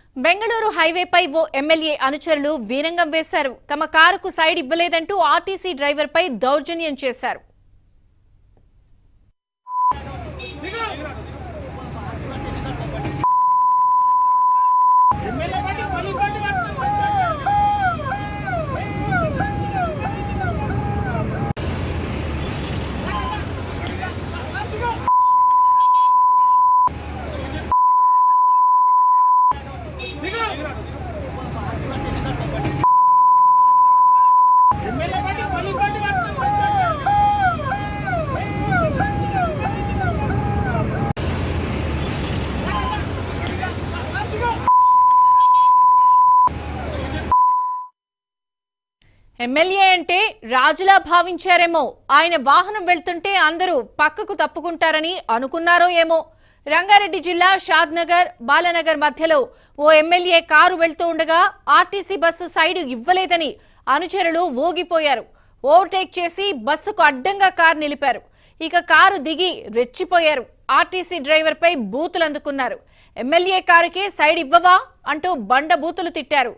బెంగళూరు హైవేపై ఓ MLA అనుచరులు వీరంగం వేశారు తమ కారుకు సైడ్ ఇవ్వలేదంటూ ఆర్టీసీ డ్రైవర్పై దౌర్జన్యం చేశారు ఎమ్మెల్యే అంటే రాజులా భావించారేమో ఆయన వాహనం వెళ్తుంటే అందరూ పక్కకు తప్పుకుంటారని అనుకున్నారో ఏమో రంగారెడ్డి జిల్లా షాద్నగర్ బాలనగర్ మధ్యలో ఓ ఎమ్మెల్యే కారు వెళ్తూ ఉండగా ఆర్టీసీ బస్సు సైడు ఇవ్వలేదని అనుచరులు ఊగిపోయారు ఓవర్టేక్ చేసి బస్సుకు అడ్డంగా కారు నిలిపారు ఇక కారు దిగి రెచ్చిపోయారు ఆర్టీసీ డ్రైవర్పై బూతులు అందుకున్నారు ఎమ్మెల్యే కారుకే సైడ్ ఇవ్వవా అంటూ బండ బూతులు తిట్టారు